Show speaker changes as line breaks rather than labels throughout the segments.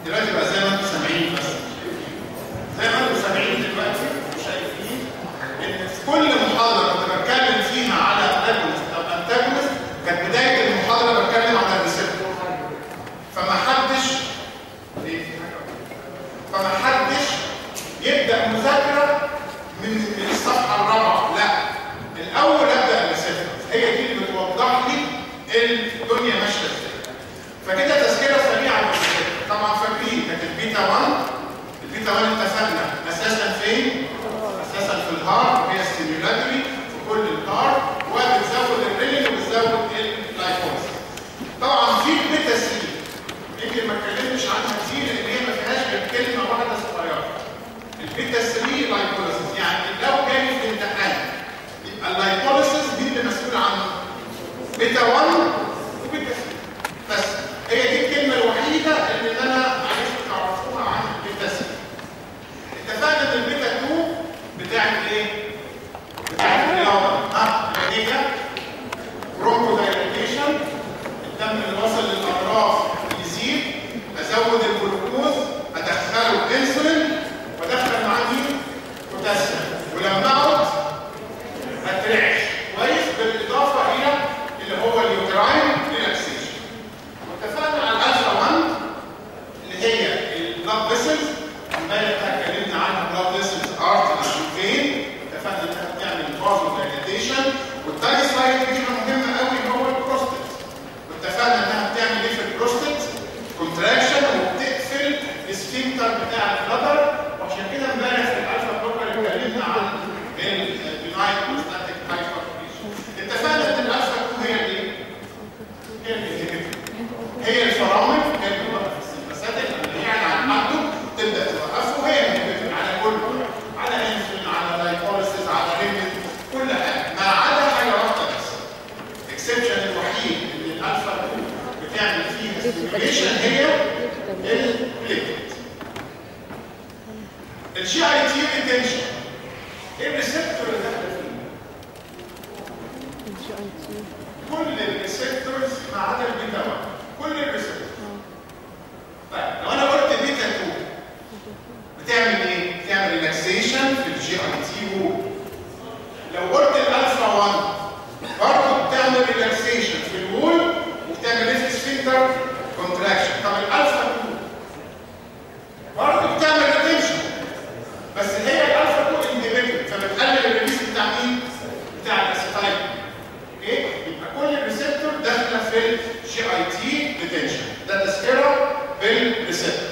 دلوقتي بقى زي ما انتم سامعين بس زي ما انتم سامعين دلوقتي وشايفين ان في كل محاضره كنت بتكلم فيها على اجونست او انتاجونست كانت بدايه المحاضره بتكلم على الريسبتور فما حدش ليه في حاجة؟ فما حدش يبدا مذاكره من من الصفحه الرابعه لا الاول ابدا الريسبتور هي دي اللي بتوضح لي الدنيا ماشيه ازاي فكده تذكره سريعه بالريسبتور طبعا فاكرين كانت البيتا 1 البيتا 1 اتفقنا اساسا فين؟ اساسا في الهارت وهي ستيميولاتوري في كل الهارت وبتزود الريلين وبتزود اللايفوز طبعا في البيتا 3 يمكن ما اتكلمتش عنها كتير لان هي ما فيهاش غير كلمه واحده صغيره البيتا 3 لايبوليسيس يعني لو كان في امتحان يبقى اللايبوليسيس دي اللي مسؤول عنها بيتا 1 وبيتا 3 بس هي دي الكلمه الوحيده اللي انا عايزكم تعرفوها عن البيتا 3 اتفقنا ان البيتا 2 بتعمل ايه؟ بتعمل رياضه ها اللي هي برونكو دايليتيشن الدم اللي وصل للاطراف يزيد ازود الجلوكوز ادخله انسولين وادخل معاه مين؟ بوتاسيوم ولما اقعد اترعش كويس بالاضافه الى اللي هو اليوتراين ريلاكسيشن واتفقنا على الالفا 1 اللي هي البلاد فيسلز امبارح اتكلمنا عنها بلاد فيسلز ارت فين اتفقنا انها بتعمل فازو دايليتيشن والتاني سلايد دي مهمه قوي هو البروستات واتفقنا انها بتعمل ايه في البروستات كونتراكشن وبتقفل السفنكتر بتاع البلادر وعشان كده امبارح في الالفا بلوكر اتكلمنا عن البناين كونستاتيك هايبرتنشن اتفقنا ان الالفا 2 هي الايه؟ هي الانهبيتور هي الفرامل هي اللي بتوقف السمباثيك اللي يعني عن عنده تبدا توقفه وهي الانهبيتور على كله على انسولين على لايكوليسيس على ريمت كل حاجه ما عدا حاجه واحده بس الاكسبشن الوحيد اللي الالفا 2 بتعمل فيها ستيميوليشن هي البليتلت الجي اي تي ريتنشن ايه الريسبتور اللي داخله فيه؟ كل الريسبتورز ما عدا البيتا 1 كل الريسبتورز طيب لو انا قلت بيتا 2 بتعمل ايه؟ بتعمل ريلاكسيشن في الجي اي تي وول لو قلت الالفا 1 برضه بتعمل ريلاكسيشن في الوول وبتعمل ايه في السفنكتر؟ كونتراكشن طب الالفا 2 برضه بتعمل ريتنشن بس هي الالفا 2 اندبندنت فبتقلل الريليس بتاع مين؟ بتاع الاسيتايل اوكي؟ يبقى كل الريسبتور داخله في الجي اي تي ريتنشن ده تذكره بالريسبتور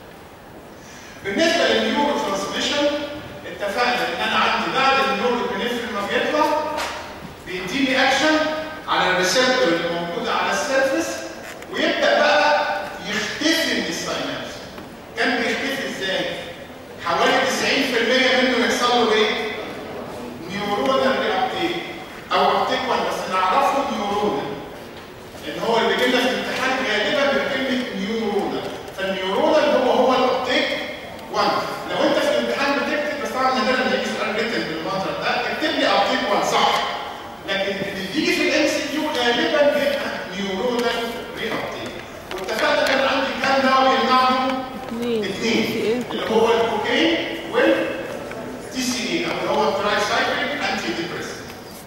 بالنسبه للنيورو ترانسميشن اتفقنا ان انا عندي بعد النيورو ما بيطلع بيديني اكشن على الريسبتور اللي موجوده على السيرفس ويبدا بقى يختفي من الساينابس كان بيختفي ازاي؟ حوالي 90% منه يحصل له ايه؟ نيورونال ريابتيك او ابتيك وان بس نعرفه نيورونال لان هو اللي بيجي لنا في الامتحان غالبا بكلمه نيورونال فالنيورونال هو هو الابتيك 1 لو انت في الامتحان بتكتب بس طبعا نادرا ما يجي سؤال ريتن بالمنظر ده اكتب لي ابتيك 1 صح لكن اللي بيجي في الام سي كيو غالبا بيبقى نيورونال ريابتيك واتفقنا كان عندي كام دواء بيمنعهم اثنين اللي هو الكوكايين والتي سي اي او اللي هو التراي سايكليك انتي ديبريسنت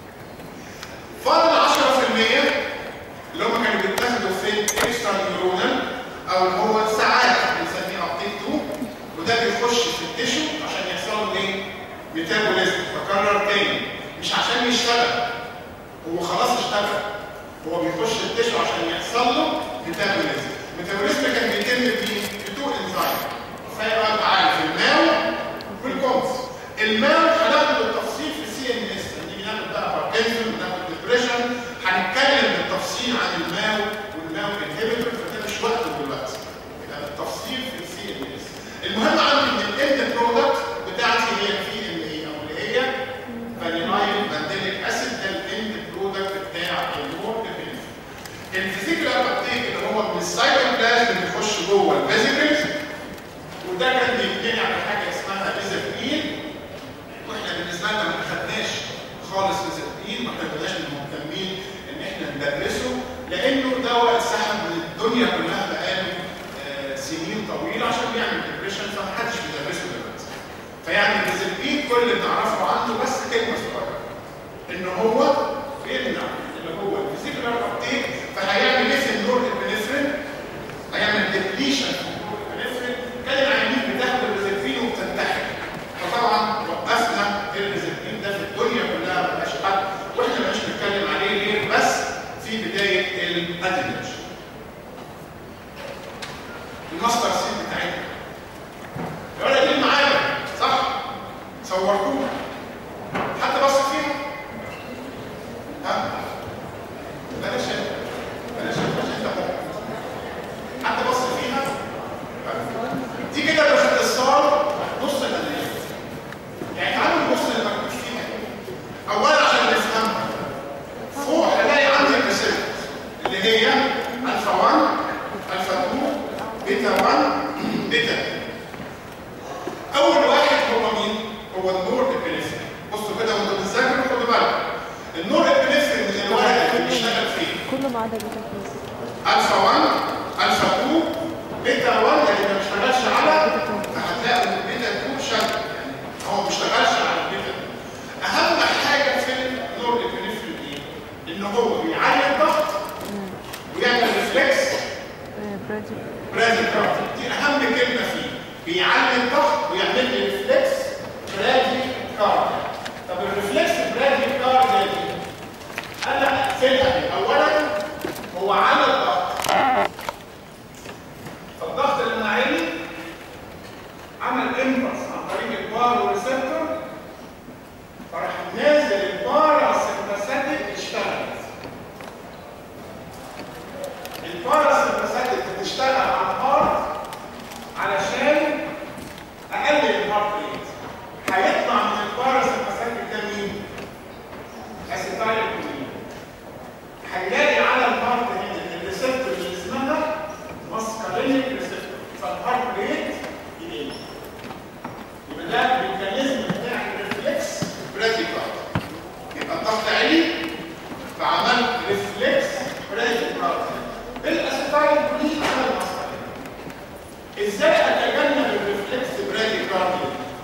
فاضل 10% اللي هم كانوا بيتاخدوا في الاكسترا نيورونال او اللي هو ساعات بنسميه ابتيك 2 وده بيخش في التيشو عشان يحصل له ايه؟ ميتابوليزم بكرر تاني مش عشان يشتغل هو خلاص اشتغل هو بيخش التيشو عشان يحصل له ميتابوليزم الميتابوليزم كان بيتم بيه بتو انزايم فيبقى تعالى في الماو والكونس الماو هناخد بالتفصيل في السي ان اس نيجي ناخد بقى باركنسون وناخد ديبريشن هنتكلم بالتفصيل عن الماو والماو انهبيتور فده مش وقته دلوقتي يبقى بالتفصيل في السي ان اس المهم عندي ان الاند برودكت بتاعتي هي البي ام اي او اللي هي فانيلايل مانديليك اسيد ده الاند برودكت بتاع النور الفيزيكال ابتيك اللي هو من السايتوبلازم اللي بيخش جوه الفيزيكلز وده كان بيبني على حاجه اسمها ايزابرين واحنا بالنسبه لنا ما خدناش خالص ايزابرين واحنا ما كناش مهتمين ان احنا ندرسه لانه دواء اتسحب من الدنيا كلها بقاله آه سنين طويل عشان بيعمل ديبريشن فمحدش بيدرسه دلوقتي فيعني الريزلبين كل اللي تعرفه عنه بس كلمه صغيره ان هو بيمنع اللي هو الفيزيكال ابتيك فهيعمل ايه في النور البنفرين هيعمل ديبليشن في النور البنفرين كان العيانين بتاخد الريزلبين وبتنتحر فطبعا وقفنا الريزلبين ده في الدنيا كلها ما بقاش حد واحنا مش بنتكلم عليه غير بس في بدايه الادلج الماستر سيل بتاعتنا الولد دي معايا صح صورتوها حد بص فيها ها بلاش انت. بلاش انت، عشان انت بقى. حد بص فيها ها؟ دي كده باختصار نص الادلج يعني تعالوا نبص للمكتوب فيها اولا عشان نفهمها فوق هلاقي عندي الريسبت اللي هي الفا 1 الفا 2 بيتا 1 بيتا 2. اول واحد هو مين هو النور ابنفرين بصوا كده وانتوا بتذاكروا خدوا بالك النور ابنفرين من الورق اللي بيشتغل فيه
كله ما عدا بيتا فيز
الفا 1 الفا 2 بيتا 1 اللي ما بيشتغلش على فهتلاقوا ان البيتا 2 شغال يعني هو ما بيشتغلش على البيتا 2 اهم حاجه في النور ابنفرين ايه؟ ان هو بيعلي الضغط ويعمل ريفلكس
برادي
براديكارد دي اهم كلمه فيه بيعلي الضغط ويعمل لي ريفلكس براديكارد طب الريفلكس براديكارد دي انا اقفلها دي اولا هو على الضغط فالضغط اللي انا عالي عمل امبلس عن طريق البار والريسبتور فراح نازل البار على السمباثيك اشتغلت الباراسمباثيك بتشتغل على الهارت علشان اقلل الهارت ريت هيطلع من الباراسمباثيك ده مين؟ اسيتايل كولين هيلاقي على الهارت هنا الريسبتور اللي اسمها ماسكارينيك ريسبتور فالهارت ريت يقل يبقى ده الميكانيزم بتاع الريفلكس براديكارد يبقى الضغط عالي فعملت ريفلكس براديكارد بالاسيتايل كولين على الماسكارينيك ازاي اتجنب الريفلكس براديكارد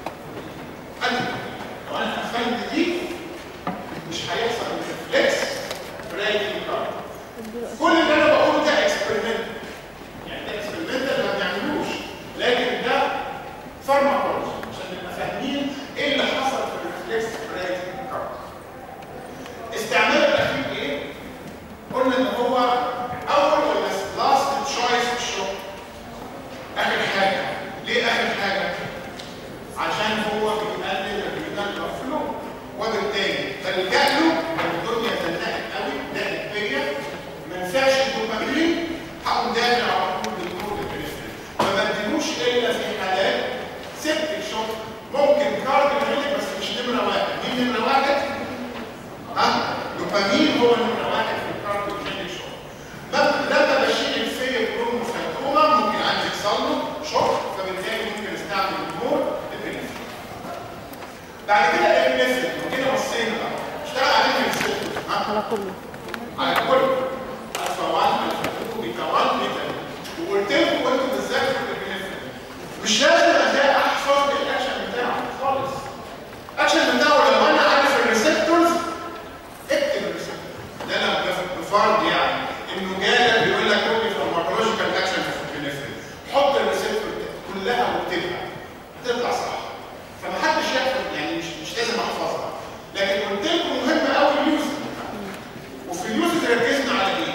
أنا لو انا قفلت دي مش هيحصل ريفلكس براديكارد كل اللي انا بقوله ده اكسبيرمنت يعني ده اكسبيرمنت ما بنعملوش لكن ده فارماكولوجي عشان نبقى فاهمين ايه اللي حصل في الريفلكس براديكارد استعمال الاخير ايه؟ قلنا ان هو اول ولا لاست تشويس في الشغل اخر حاجه ليه اخر حاجه؟ عشان هو بيقلل الرينال فلو وبالتالي بلجأ له لو الدنيا زنقت قوي ضاقت بيا ما ينفعش الدوبامين هقوم دافع على طول بالنور البريفري ما بديلوش الا في حالات سبت الشغل ممكن كارديولوجي بس مش نمره واحد مين نمره واحد؟ ها؟ دوبامين هو نمره واحد في الكارديولوجي شغل لما بشيل الفيل كروموسايتوما ممكن عندي يحصل له شوك فبالتالي ممكن استعمل النور البريفري بعد كده الابنفرين وكده بصينا بقى اشتغل عليه في السيستم ها
على كله
على الكل الفا 1 الفا 2 بيتا 1 بيتا 2 وقلت لكم وانتم بتذاكروا الابنفرين مش لازم ازاي احفظ الاكشن بتاعه خالص الاكشن بتاعه لو انا عارف الريسبتورز اكتب الريسبتور ده انا بفرض يعني انه جالك بيقول لك قول لي فارماكولوجيكال اكشن في الابنفرين حط الريسبتور كلها واكتبها هتطلع صح فمحدش يحفظ يعني مش مش لازم احفظها لكن قلت لكم مهم قوي اليوز وفي اليوز ركزنا على ايه؟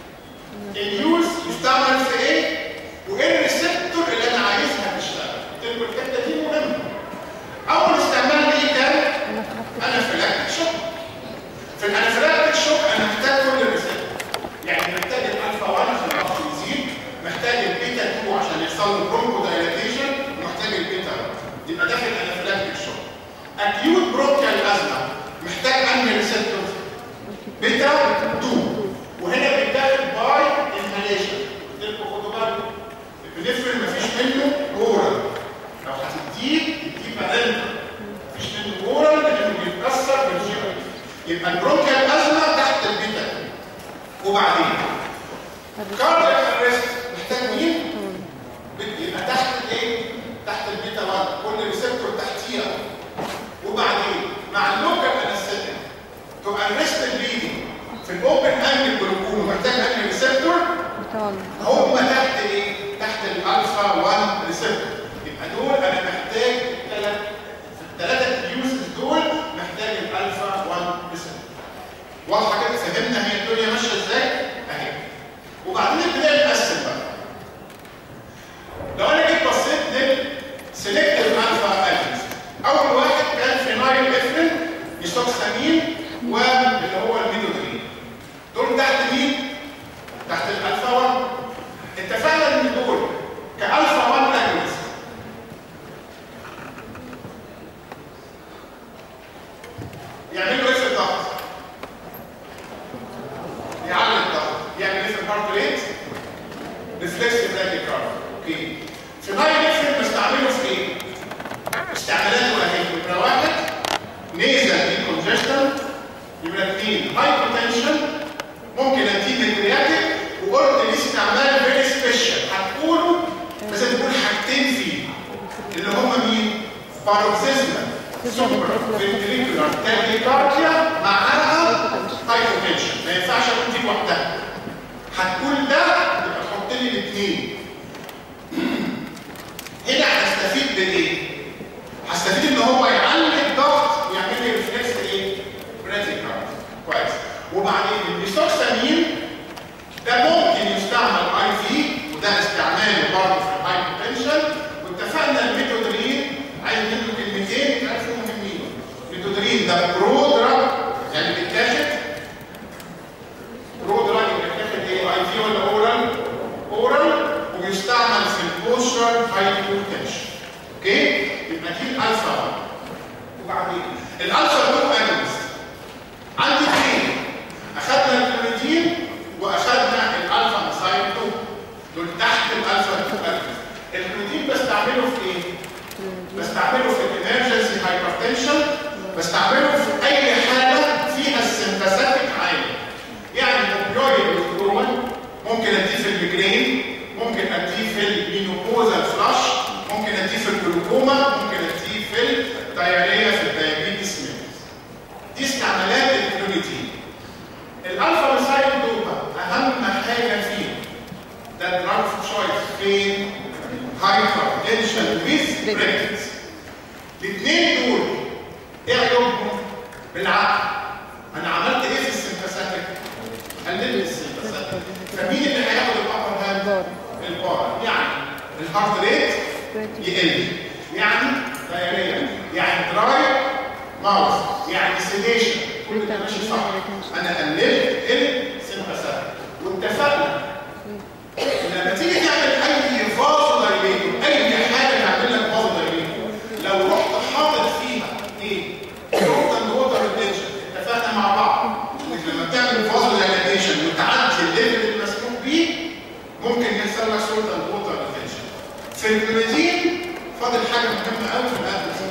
اليوز يستعمل في ايه؟ وايه الريسبتور اللي انا عايزها تشتغل؟ قلت لكم الحته دي مهمه. اول استعمال ليه كان انافيلاكتيك شوك. في الانافيلاكتيك شوك انا محتاج كل الريسبتور. يعني محتاج الالفا 1 عشان الضغط يزيد، محتاج البيتا 2 عشان يحصل له برونكو دايلاتيشن، ومحتاج البيتا 1. يبقى ده في الانافيلاكتيك شوك. اكيوت برونكيال ازمه محتاج انهي ريسبتور؟ بيتا 2 وهنا بيتاخد باي انهاليشن قلت لكم خدوا بالكم البنفرين مفيش منه اورال لو هتديه تديه بارنتال مفيش منه اورال لانه بيتكسر بالجي يبقى البرونكيال ازمه تحت البيتا 2 وبعدين كاردياك ارست محتاج مين؟ يبقى الفا 1 ريسبتور يبقى دول انا محتاج ثلاث الثلاثه يوزز دول محتاج الالفا 1 ريسبتور واضحه كده فهمنا هي الدنيا ماشيه ازاي اهي وبعدين نبتدي نقسم بقى لو انا جيت بصيت للسلكتيف الفا اجنس اول واحد كان فينايل افرين يسوكسامين واللي هو الميدوترين دول تحت مين؟ تحت الالفا 1 اتفقنا ان دول كالفا 1 اجنس يعملوا ايه في الضغط؟ يعلي الضغط يعمل ايه في الهارت ريت؟ ريفلكس براديكارد اوكي في نايل افرين بستعمله في ايه؟ استعمالاته اهي نمره واحد نيزل دي كونجستن يبقى اثنين هايبوتنشن ممكن اديه مدرياتيك وقلت ليه استعمال فيري سبيشال هتقولوا لازم تقول حاجتين فيه اللي هم مين؟ باروكسيزمال سوبر فنتريكولار تاكيكارديا معاها هايبوتنشن ما ينفعش اقول دي لوحدها هتقول ده يبقى تحط لي الاثنين هنا هستفيد بايه؟ هستفيد ان هو يعلي الضغط ويعمل لي ريفلكس ايه؟ بريتيكارد كويس وبعدين البيسوكسامين ده ممكن يستعمل اي في وده استعماله برضه في الهايبوتنشن واتفقنا الميثودرين عايز منه كلمتين تعرفوا مهمين الميثودرين ده برو دراج يعني بيتاخد برو دراج بيتاخد ايه اي في ولا اورال؟ اورال وبيستعمل في البوستر هايبوتنشن اوكي؟ يبقى دي الالفا وبعدين الالفا 2 اجنست عندي اثنين اخذنا الكلوريدين واخذنا الالفا ميثايل 2 دول تحت الالفا 2 اجنست الكلوريدين بستعمله في ايه؟ بستعمله في الامرجنسي هايبرتنشن بستعمله في اي حاله فيها السمباثيك عالي يعني الاوبيويد withdrawal ممكن اديه في الميجرين ممكن اديه في المينوبوزال فلاش ممكن اديه في الجلوكوما ممكن اديه في الدايريا في الدايابيتس ميلز دي استعمالات الكلوريتين الالفا ميثايل دوبا اهم حاجه فيه ده دراج تشويس فين هايبر تنشن ويز بريكنس الاثنين دول ايه عيوبهم بالعقل انا عملت ايه في السمباثيك قللت السمباثيك فمين اللي هياخد الابر هاند
بار
البار يعني الهارت ريت يقل يعني دايريا يعني دراي ماوس يعني سيديشن كل ده ماشي صح انا قللت السمباثيك واتفقنا لما تيجي تعمل اي فازو دايليتور اي حاجه تعمل لك فازو دايليتور لو رحت حاطط فيها ايه؟ نقطه ووتر ريتنشن اتفقنا مع بعض انك لما بتعمل فازو دايليتيشن وتعدي الليفل المسموح بيه ممكن يحصل لك سولت اند ووتر ريتنشن في الكلوزين فاضل حاجه مهمه قوي في الادرس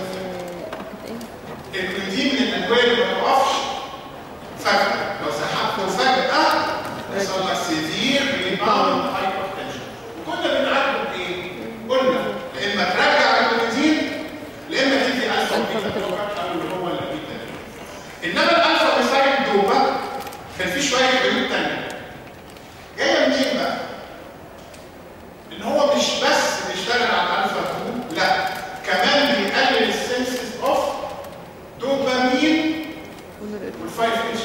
الكلوزين من الادويه اللي ما توقفش فجاه لو سحبته فجاه يحصل لك سيفير ريباوند هايبرتنشن وكنا بنعالجه بايه؟ قلنا يا اما ترجع الكلوزين يا اما تدي الفا
ألفا
بيتا
بيتا
بلوكر اللي هو البيتا انما الالفا ميثايل دوبا كان في شويه عيوب ثانيه جايه منين بقى؟ ان هو مش بس بيشتغل على الالفا 2 لا كمان بيقلل السنسز اوف دوبامين والفايف اتش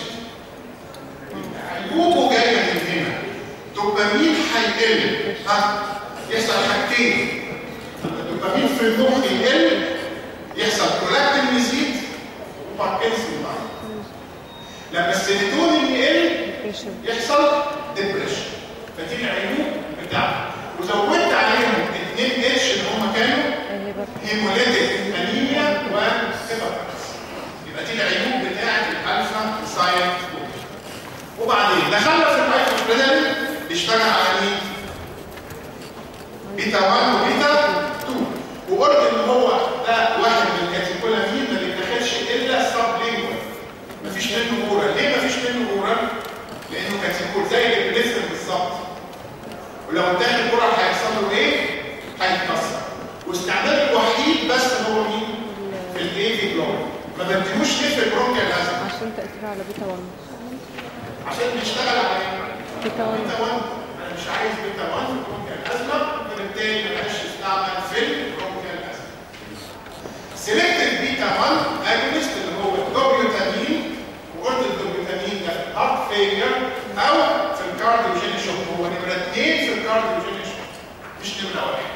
عيوبه جايه من هنا دوبامين هيقل ها يحصل حاجتين الدوبامين في المخ يقل يحصل برولاكتين يزيد وباركنسون بقى لما السيروتونين يقل
بريشر
يحصل ديبريشن فدي العيوب بتاعته وزودت عليهم اثنين اتش اللي هم كانوا
هيبقى
هيموليتيك انيميا وهيباتيتس يبقى دي العيوب بتاعه الالفا ساين وبعدين دخلنا في الهايبربريدرين بيشتغل على مين؟ بيتا 1 وبيتا 2 وقلت ان هو ده واحد من الكاتيكولامين ما بيتاخدش الا سب لينجوال مفيش منه اورال ليه مفيش منه اورال؟ لانه كاتيكول زي الابنفرين بالظبط ولو اتاخد اورال هيحصل له ايه؟ هيتكسر واستعماله الوحيد بس هو مين؟ في الاي في بلوك ما بديهوش ليه في البرونكيال ازمه
عشان تأثير على بيتا 1
عشان بيشتغل على ايه؟
بيتا 1
بيتا 1 انا مش عايز بيتا 1 في البرونكيال ازمه ما وبالتالي ما بقاش يستعمل في البرونكيال ازمه. سيلكتيف بيتا 1 اجونست اللي هو الدوبيوتامين وقلت الدوبيوتامين ده في الهارت فيلير او في الكارديوجينيك شوك هو نمره اثنين في الكارديوجينيك شوك مش نمره واحد.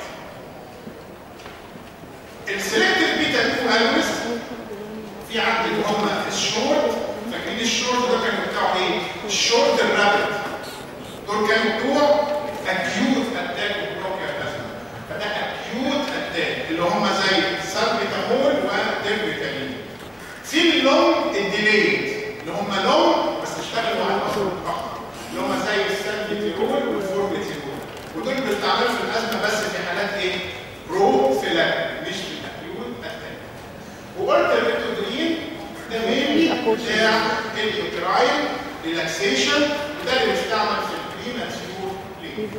السيلكتيف بيتا 2 اجونست في عندي اللي هم الشورت فاكرين الشورت ده كان بتاعه ايه؟ الشورت الرابد دول كانوا بتوع اكيوت اتاك وبروكيال ازمه فده اكيوت اتاك اللي هم زي سالبيتامول وديربيتامين في اللونج الديليد اللي هم لونج بس اشتغلوا على الاصل متاخر اللي هم زي السالبيتيرول والفوربيتيرول ودول بيستعملوا في الازمه بس في حالات ايه؟ بروفيلاك مش في الاكيوت اتاك وقلت الريتودرين ده مينلي بتاع اليوتراين ريلاكسيشن وده اللي بيستعمل في البريماتيور ليه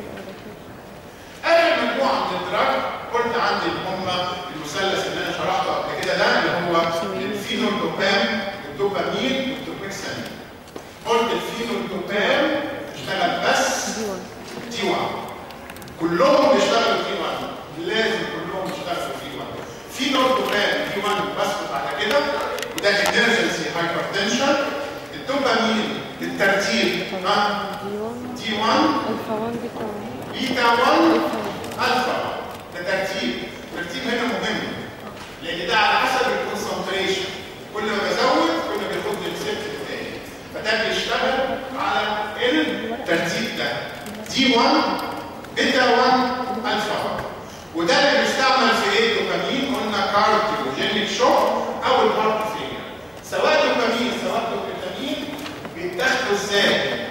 اخر مجموعه من الدراج قلت عندي اللي هم المثلث اللي انا شرحته قبل كده ده اللي هو الفينولدوبام الدوبامين والدوبيكسامين قلت الفينولدوبام اشتغل بس تي 1 كلهم بيشتغلوا تي 1 لازم كلهم يشتغلوا تي 1 في نوردوبام تي 1 بسكت على كده وده emergency hypertension الدوبامين بالترتيب ها
دي 1
تي 1
الفا 1 بيتا 1
بيتا 1 الفا ده ترتيب الترتيب هنا مهم لان ده على حسب الكونسنتريشن كل ما بزود كل ما بياخد لي السبت الثاني فده بيشتغل على الترتيب ده تي 1 بيتا 1 الفا 1 وده اللي بيستعمل في ايه دوبامين قلنا كارديوجينيك شوك او الهارت فيلير سواء دوبامين سواء دوبامين بيتاخدوا ازاي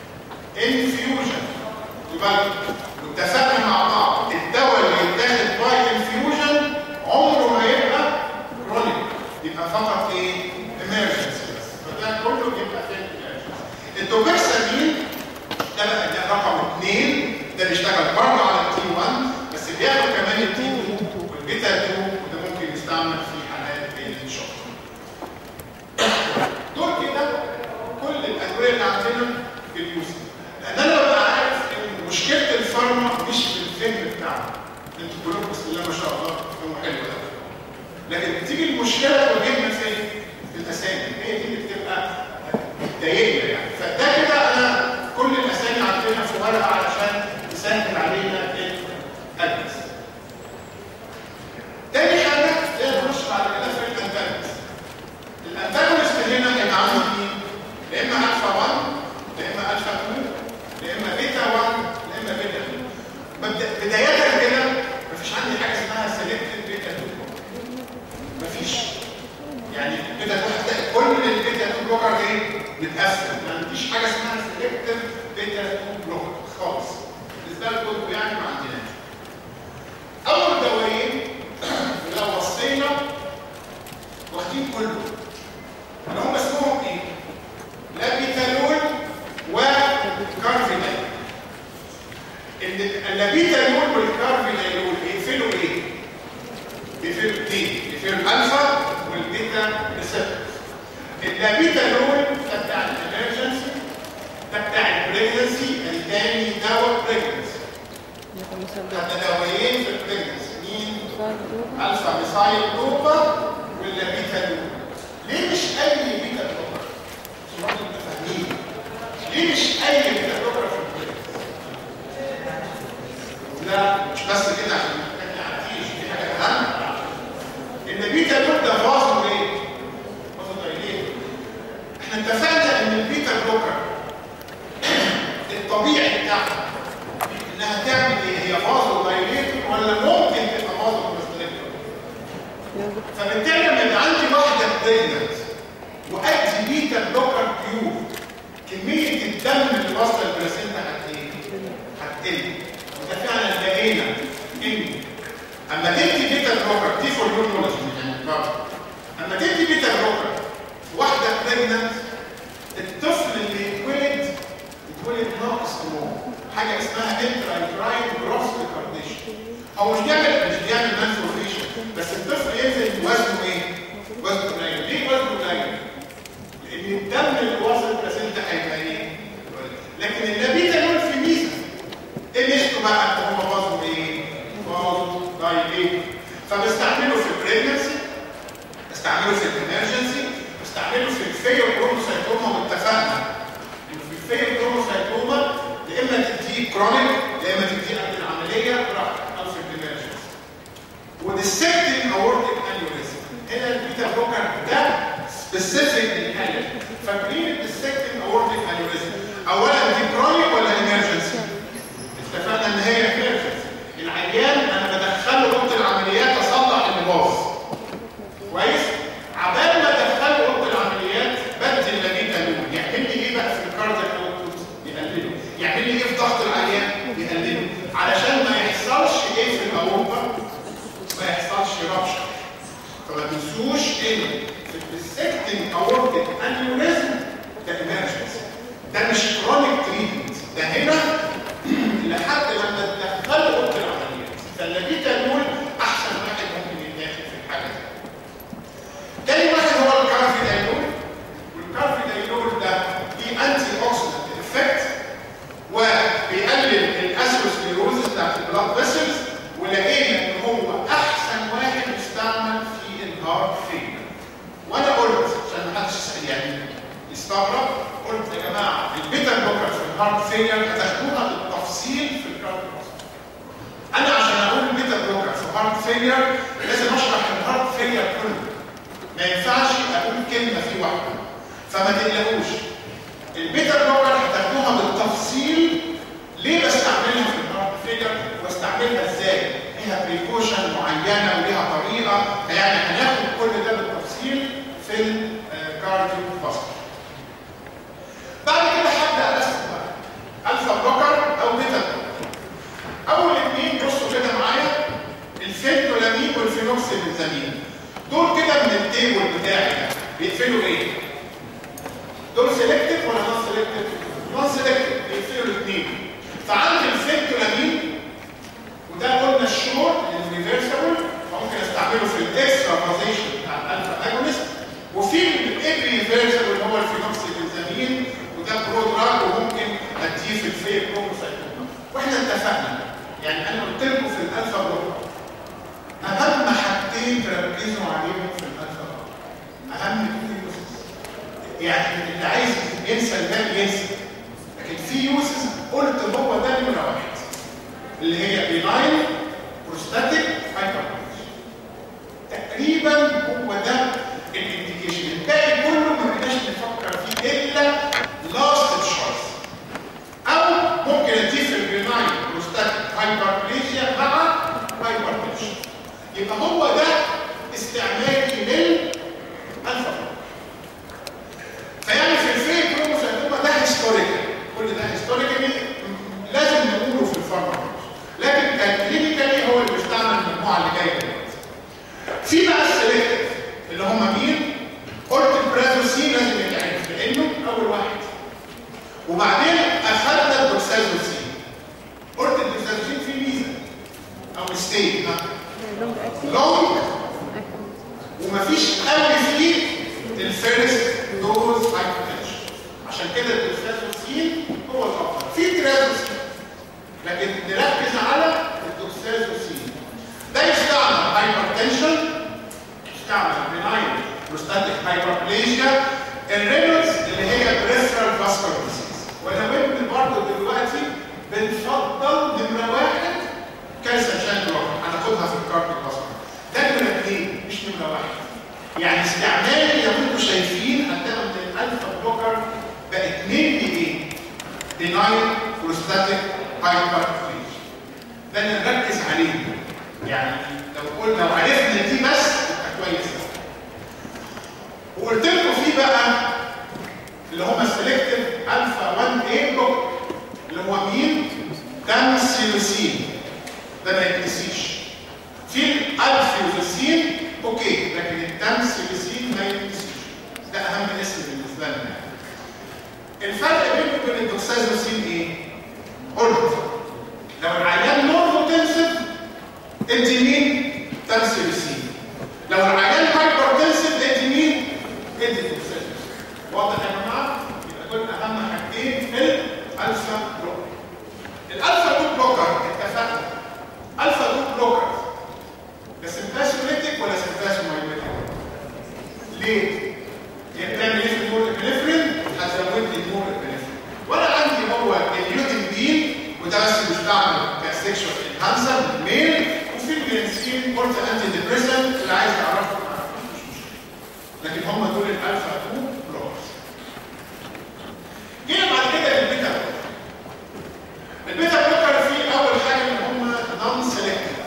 انفيوجن يبقى اتفقنا مع بعض الدواء اللي يتاخد باي انفيوجن عمره ما يبقى كرونيك يبقى فقط ايه امرجنسي بس فده كله يبقى في emergency. الدوبكسامين ده بقى ده رقم اثنين ده بيشتغل برضه على التي 1 بس بياخد كمان التي 2 والبيتا 2 وده ممكن يستعمل في حالات الشوك دول كده كل الادويه اللي عندنا في اليوسف لان انا ببقى عارف ان مشكله الفارما مش في الفهم بتاعنا انتوا كلكم بسم الله ما شاء الله فهموا حلو ده لكن بتيجي المشكله تواجهنا فين؟ في الاسامي هي دي اللي بتبقى بتضايقنا يعني فده كده انا كل الاسامي عندنا في ورقه علشان تسهل علينا الادرس تاني حاجه هي نخش بعد كده في الانتاجونست الانتاجونست هنا هيبقى عنده مين؟ يا اما الفا 1 يا اما الفا 2 يا اما بيتا 1 يا اما بيتا 2 مبدأ- بدايه كده مفيش عندي حاجه اسمها سيلكتد بيتا 2 مفيش يعني كده تلاقي كل البيتا 2 بلوكر ايه متقسم ما عنديش حاجه اسمها سيلكتيف بيتا 2 بلوكر خالص بالنسبه لكم انتوا يعني ما عندناش اول دوايين لو بصينا واخدين كله اللي هم اسمهم ايه؟ لابيتالول وكارفينال اللابيتالول والكارفينالول بيقفلوا ايه؟ بيقفلوا اثنين بيقفلوا الالفا والبيتا ريسبتور اللابيتالول ده بتاع الامرجنسي ده بتاع البريجنسي الثاني دواء بريجنسي ده دوايين في البريجنسي مين؟ الفا ميثايل جروبا ولا بيتا لوبا ليه مش اي بيتا لوبا عشان برضه نبقى فاهمين ليه مش اي بيتا لوبا في البريد لا مش بس كده عشان ما تعرفيش دي حاجه اهم ان بيتا لوب ده فازو ايه فازو ايه احنا اتفقنا ان البيتا بلوكر الطبيعي بتاعها انها تعمل ايه هي فازو دايليتور ولا ممكن تبقى فازو كونستريكتور فبالتالي لما يبقى عندي واحده بريجننت وادي بيتا بلوكر بيور كميه الدم اللي واصله للبلاسينتا هت ايه؟ هتقل وده فعلا لقينا ان اما تدي بيتا بلوكر دي فور يور نولج اما تدي بيتا بلوكر واحده بريجننت الطفل اللي يتولد يتولد ناقص هرمون حاجه اسمها انترايترايد جروث ريكارديشن هو مش بيعمل مش بيعمل مانفورميشن بس الطفل ينزل وزنه ايه؟ وزنه قليل ليه وزنه قليل؟ لان الدم اللي واصل البلاسينتا هيبقى ايه؟ لكن النبيتا دول في ميزه ايه ميزته بقى ان هم وزنه ايه؟ دايليت فبستعمله في البريجنسي بستعمله في الامرجنسي بستعمله في الفيو كروموسايتوما واتفقنا ان في الفيو كروموسايتوما يا اما تديه كرونيك يا اما تديه قبل العمليه براحتك او في الامرجنسي وديسكتنج اورتيك انيوريزم هنا البيتا بلوكر ده سبيسيفيك للحاله فاكرين الديسكتنج اورتيك انيوريزم اولا دي كرونيك ولا امرجنسي اتفقنا ان هي امرجنسي العيان انا بدخله اوضه العمليات اصلح اللي باظ كويس عبال ما ادخله اوضه العمليات بدي اللبيتا لون يعمل لي ايه بقى في الكاردياك اوتبوت يقلله يعمل لي ايه في ضغط العيان يقلله علشان ما يحصلش ايه في الاوروبا ما يحصلش ربشه فما تنسوش ان في الديسكتنج اورتيك انيوريزم ده امرجنسي ده مش كرونيك تريتمنت ده هنا لحد لما تدخله اوضه العمليات فاللبيتا لون احسن واحد ممكن يتاخد في الحاجه دي تاني واحد هو الكارفيدايلول والكارفيدايلول ده ليه انتي اوكسيدنت افكت وبيقلل الاسيروسكليروزس بتاعت البلاد فيسلز ولقينا ان هو احسن واحد يستعمل في الهارت فيلر وانا قلت عشان ما حدش يسال يعني يستغرب قلت يا جماعه البيتا بلوكر في الهارت فيلر هتاخدوها بالتفصيل في الكارديو انا عشان اقول البيتا بلوكر في الهارت فيلر لازم اشرح الهارت فيلر كله ما ينفعش اقول كلمه في واحده فما تقلقوش البيتا بلوكر هتاخدوها بالتفصيل ليه بستعملها في الهارت فيلر واستعملها ازاي ليها بريكوشن معينه وليها طريقه يعني هناخد كل ده بالتفصيل في الكارديو فاسكولار بعد كده هبدا ارسم بقى الفا بلوكر او بيتا بلوكر اول اثنين بصوا كده معايا الفينتولامين والفينوكسيبنزامين دول كده من التيبل بتاعي ده بيقفلوا ايه؟ دول سيلكتيف ولا نون سيلكتيف؟ نون سيلكتيف بيقفلوا الاثنين فعندي الفينتولامين وده قلنا الشور الريفرسبل فممكن استعمله في الاكسترا بازيشن بتاع الالفا اجونست وفي الابري ريفرسبل اللي هو الفينوكسيبنزامين وده برو دراج وممكن اديه في الفير كروموسايتوما واحنا اتفقنا يعني انا قلت لكم في الالفا بلوكر اهم حاجتين تركزوا عليهم في الالفا بلوكر اهم تو يوسز يعني اللي عايز ينسى المال ينسى لكن في يوسز قلت هو ده نمره واحد اللي هي بيناين بروستاتيك هايبرتنشن تقريبا هو ده الانديكيشن الباقي كله ما بقناش نفكر فيه الا لاست تشويس او ممكن اضيف البيناين بروستاتيك هايبربليجيا مع هايبرتنشن يبقى هو ده استعمالي للالفا فيعني في الفيل كروموسايتوما ده هيستوريكال كل ده هيستوريكالي لازم نقوله في الفارما لكن كلينيكالي هو اللي بيستعمل المجموعه اللي جايه دلوقتي في بقى السلكتيف اللي هم مين؟ قلت البرازوسين لازم يتعرف لانه اول واحد وبعدين اخذنا الدوكسازوسين قلت الدوكسازوسين فيه ميزه او ستيت
لونج اكتنج
لونج ومفيش قوي فيه الفيرست دوز هايبوتنشن عشان كده الدوكسازوسين هو الافضل في ترازوسين لكن نركز على الدوكسازوسين ده يستعمل هايبرتنشن يستعمل بناين بروستاتيك هايبربليجيا الرينولدز اللي هي بريفرال فاسكولار ديزيز وانا وابني برضه دلوقتي بنفضل نمره واحد كالسيوم شانل بلوكر هناخدها في الكارت البصري ده نمره اثنين مش نمره واحد يعني استعمالي زي ما انتم شايفين هتلاقوا ان الالفا بلوكر بقى اثنين لايه؟ بناين بروستاتيك هايبربليجيا ده اللي نركز عليه يعني لو قلنا لو عرفنا دي بس يبقى كويس وقلت لكم في بقى اللي هم السلكتيف الفا 1 a بلوك اللي هو مين؟ تامسيلوسين ده ما يتنسيش في الالفيوزيسين اوكي لكن التامسيلوسين ما يتنسيش ده اهم اسم بالنسبه لنا الفرق بينه وبين الدوكسازوسين ايه؟ قلت لو العيان نورموتنسيف ادي مين؟ تامسيلوسين لو العيان هايبرتنسيف ادي مين؟ ادي دوكسازوسين واضح يا جماعه؟ يبقى دول اهم حاجتين في الالفا بلوكر الالفا دوب بلوكر اتفقنا الفا دوب بلوكر البنسلين قلت انتي ديبريسنت اللي عايز يعرفه مش مشكله لكن هم دول الالفا 2 بلوكرز جينا بعد كده للبيتا بلوكر البيتا بلوكر فيه اول حاجه ان هم نون سيلكتيف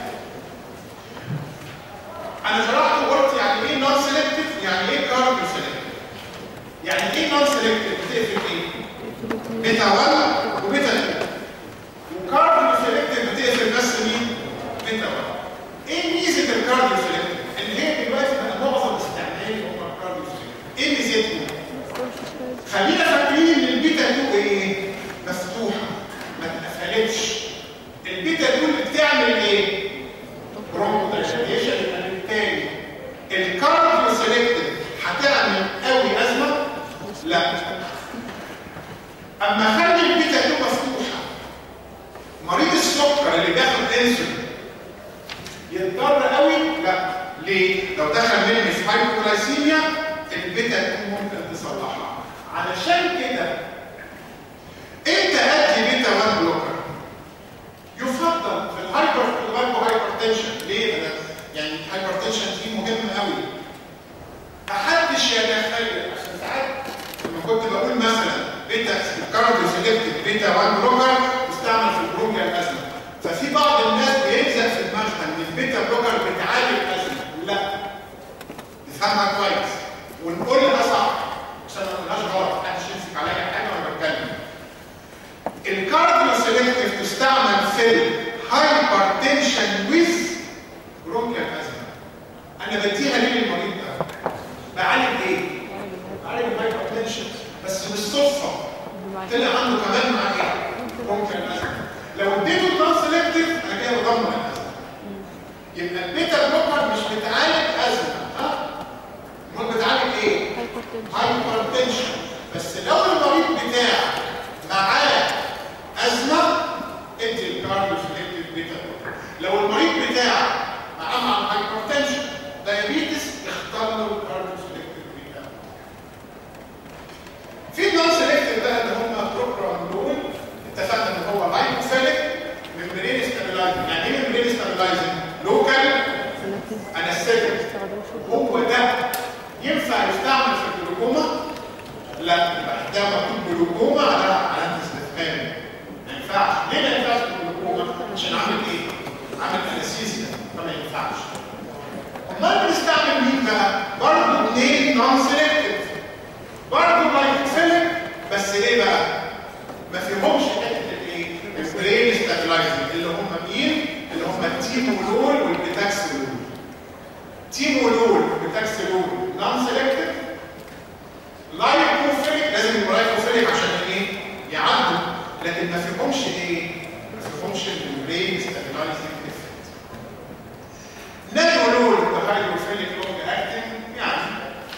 انا شرحت وقلت يعني ايه نون سيلكتيف يعني ايه كارديو سيلكتيف يعني ايه نون سيلكتيف بتقفل ايه بيتا 1 وبيتا 2 وكارديو سيلكتيف بتقفل بس مين بيتا 1 ايه ميزه الكارديو سيلكتيف ان هي دلوقتي بقى معظم استعمالي هم الكارديو سيلكتيف ايه ميزتهم خلينا فاكرين ان البيتا 2 ايه مفتوحه ما اتقفلتش البيتا 2 بتعمل ايه برونكودايليشن يبقى بالتالي الكارديو سيلكتيف هتعمل قوي ازمه لا اما خلي البيتا 2 مفتوحه مريض السكر اللي بياخد انسولين يضطر قوي لا ليه لو دخل مني في هايبوغلايسيميا البيتا 2 ممكن تصلحها علشان كده انت ادي بيتا 1 بلوكر يفضل في الهايبر هايبرتنشن ليه انا يعني الهايبرتنشن دي مهم قوي محدش يتخيل عشان ساعات لما كنت بقول مثلا بيتا كارديو سيلكتيف بيتا 1 بلوكر تستعمل في البروكيا الازمه ففي بعض الناس بيلزق في دماغها ان البيتا بلوكر بتعالج الازمه لا نفهمها كويس ونقولها صح عشان ما نقولهاش غلط محدش يمسك عليا حاجه وانا بتكلم الكارديو سيلكتيف تستعمل في الهايبرتنشن ويز برونكيال ازمه انا بديها ليه للمريض ده بعالج ايه بعالج الهايبرتنشن بس بالصدفه طلع عنده كمان مع ايه برونكيال ازمه لو اديته النون سيلكتيف انا كده بضمن الازمه يبقى البيتا بلوكر مش بتعالج ازمه ها امال بتعالج ايه هايبرتنشن بس لو المريض بتاعك معاه ازمه ادي الكارديو سيلكتيف بيتا بلوكر لو المريض بتاعك معاه مع الهايبرتنشن دايابيتس اختار له الكارديو سيلكتيف بيتا في نون سيلكتيف بقى اللي هم بروجرام دول اتفقنا ان هو لايكوفيليك ممبرين ستابلايزنج يعني ايه ممبرين ستابلايزنج لوكال انستيك هو ده ينفع يستعمل في الجلوكوما لا يبقى ده مكتوب جلوكوما على علامه استفهام ما ينفعش ليه ما ينفعش الجلوكوما عشان عامل ايه عامل انستيزيا فما ينفعش امال بنستعمل مين بقى برضه اثنين نون سيلكتيف برضه لايكوفيليك بس ايه بقى ما فيهمش حته الايه البرين ستابلايزنج اللي هم مين اللي هم التيمولول والبيتاكسولول تيمولول والبيتاكسولول نون سيلكتيف لايكوفيليك لازم يبقى لايكوفيليك عشان ايه يعدوا لكن ما فيهمش ايه ما فيهمش البرين ستابلايزنج افكت نانولول ده هايدروفيليك لونج اكتنج يعني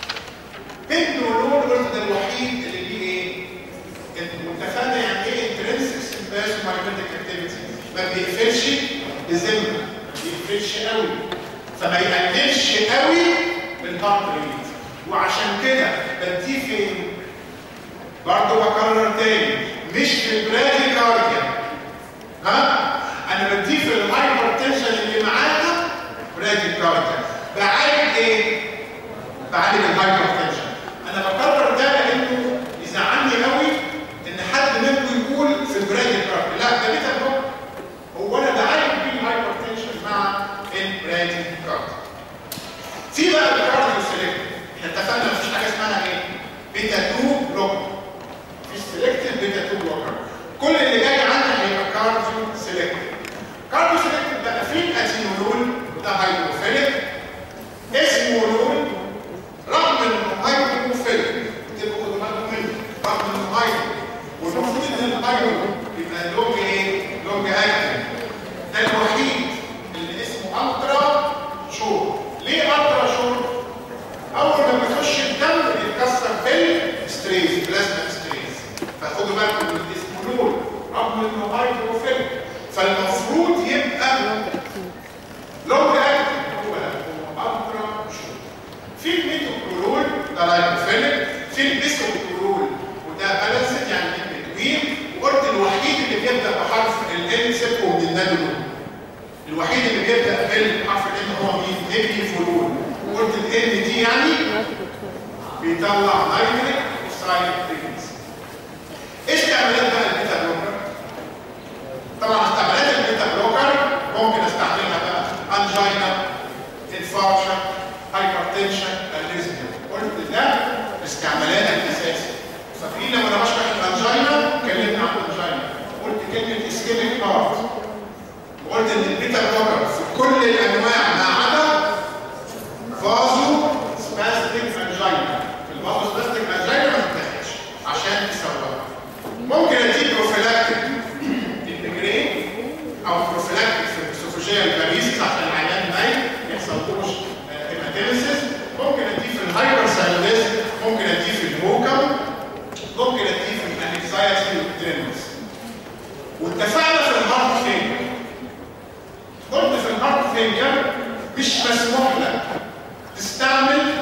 بنتولول قلت ده الوحيد اللي ليه ايه واتفقنا يعني ايه انترنسك سمباس وماجنتيك اكتيفيتي ما بيقفلش بذمه ما بيقفلش قوي فما يقللش قوي بالهارت ريت وعشان كده بديه فين؟ برضه بكرر تاني مش في البرادي كارديا ها؟ انا بديه في الهايبر تنشن اللي معانا برادي كارديا بعالج ايه؟ بعالج الهايبر تنشن انا بكرر ده لانه يزعلني قوي ان حد منكم يقول في البرادي كارديا لا ده بيتا بلوك هو انا بعالج بيه الهايبر تنشن مع البرادي كارديا في بقى الكارديو سيلكتيف احنا اتفقنا مفيش حاجه اسمها ايه؟ بيتا 2 بلوكر مفيش سيلكتيف بيتا 2 بلوكر كل اللي جاي عندك هيبقى كارديو سيلكتيف كارديو سيلكتيف بقى فيه اتينولول ده هيدروفيليك اسمه لول رغم انه هيدروفيليك تبقوا خدوا بالكم منه رغم انه هيدرو والمفروض ان الهيدرو يبقى لونج ايه؟ لونج اكتنج ده الوحيد اللي اسمه الترا شور ليه الترا شور؟ اول ما بيخش الدم بيتكسر بالستريس بلازما ستريس فخدوا بالكم من اسمه لول رغم انه هيدروفيليك فالمفروض يبقى لونج اكتنج هو هو الترا شور ان دي يعني بيطلع نيتريك اوكسايد فريكونسي ايه استعمالات بقى البيتا بلوكر؟ طبعا استعمالات البيتا بلوكر ممكن استعملها بقى انجينا انفاركشن هايبرتنشن الريزميا قلت ده استعمالات الاساسي فاكرين لما انا بشرح الانجينا اتكلمنا عن الانجينا قلت كلمه اسكيميك هارت وقلت ان البيتا بلوكر في كل الانواع ما عدا فازو سباستيك انجينا في الفازو سباستيك انجينا ما تتاخدش عشان تسوقها ممكن اديك بروفيلاكتيك انتجرين او بروفيلاكتيك في السوفوجيال باريسيس عشان العيان نايم ما يحصلوش هيماتيمسيس ممكن اديه في الهايبر سايلوزيس ممكن اديه في الموكم ممكن اديه في الانكزايتي والتريمز واتفقنا في الهارت فينجر قلت في الهارت فينجر مش مسموح لك تستعمل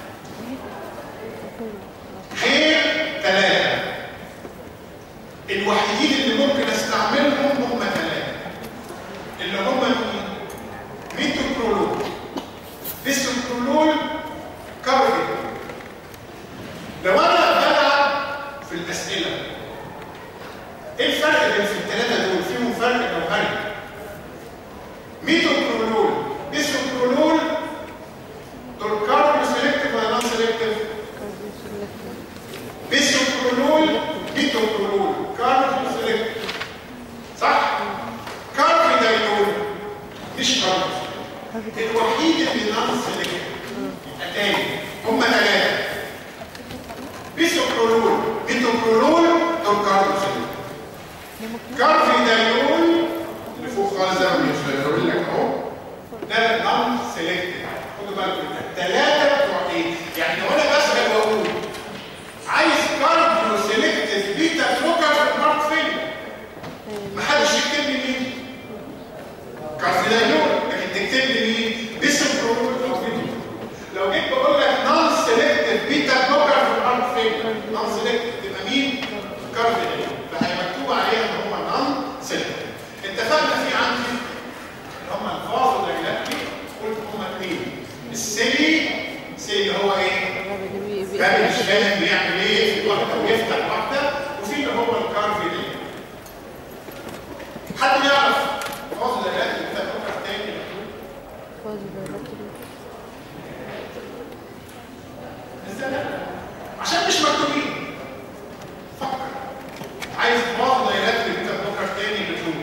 غير ثلاثة الوحيدين اللي ممكن استعملهم هم ثلاثة اللي هم مين؟ ميتوكرولول بيسوكرولول كاربين لو انا بلعب في الاسئله ايه الفرق بين في الثلاثه دول فيهم فرق جوهري ميتوكرولول بيسوكرولول دول كاربون سيلكتيف ولا نون سيلكتيف بيسوكرولول ميتوكرولول كاربون سيلكتيف صح كاربيدايلول مش كاربون الوحيد اللي نون سيلكتيف يبقى تاني هم ثلاثه بيسوكرولول ميتوكرولول دول كاربون سيلكتيف كارفيدايول اللي فوق خالص ده مش هيقول لك اهو ده نون سيلكتيف خدوا بالكم الثلاثه بتوع ايه؟ يعني لو انا بسال واقول عايز كاربو سيلكتيف بيتا بلوكر في الهارت فين؟ محدش يكتب لي مين؟ كارفيدايول لكن تكتب لي مين؟ بيسوبرول او فيديو لو جيت بقول لك نون سيلكتيف بيتا بلوكر في الهارت فين؟ نون سيلكتيف تبقى مين؟ كارفيدايول فهي مكتوب عليها ان هم نون سيلكتيف اتفقنا في عندي اللي هم الفازو دايلاتري قلت هم اثنين السيلي سيلي هو ايه؟ كان مش فاهم بيعمل ايه في واحده ويفتح واحده وفي اللي هو الكارفي دي حد يعرف فازو دايلاتري بتاع بكره تاني ازاي لا؟ عشان مش مكتوبين فكر عايز فازو دايلاتري بتاع بكره تاني بتقول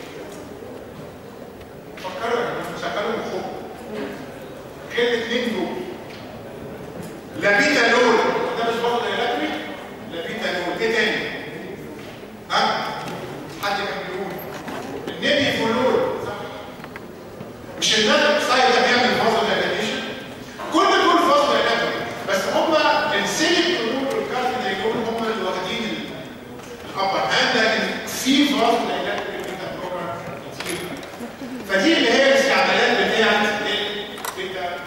فكروا يا جماعه شغلوا مخكم غير الاثنين دول لا بيتا لول ده مش برضه دايلاتري لا بيتا لول ايه تاني؟ ها؟ حد كان بيقول النبي فلول صح؟ مش النبي الاوكسايد ده بيعمل فازو دايلاتيشن كل دول فازو دايلاتري بس هم السيليك فلول والكارت دايلول هم اللي واخدين الابر هاند لكن في فازو دايلاتري بيتا بروجرام كتير فدي اللي هي الاستعمالات بتاعت البيتا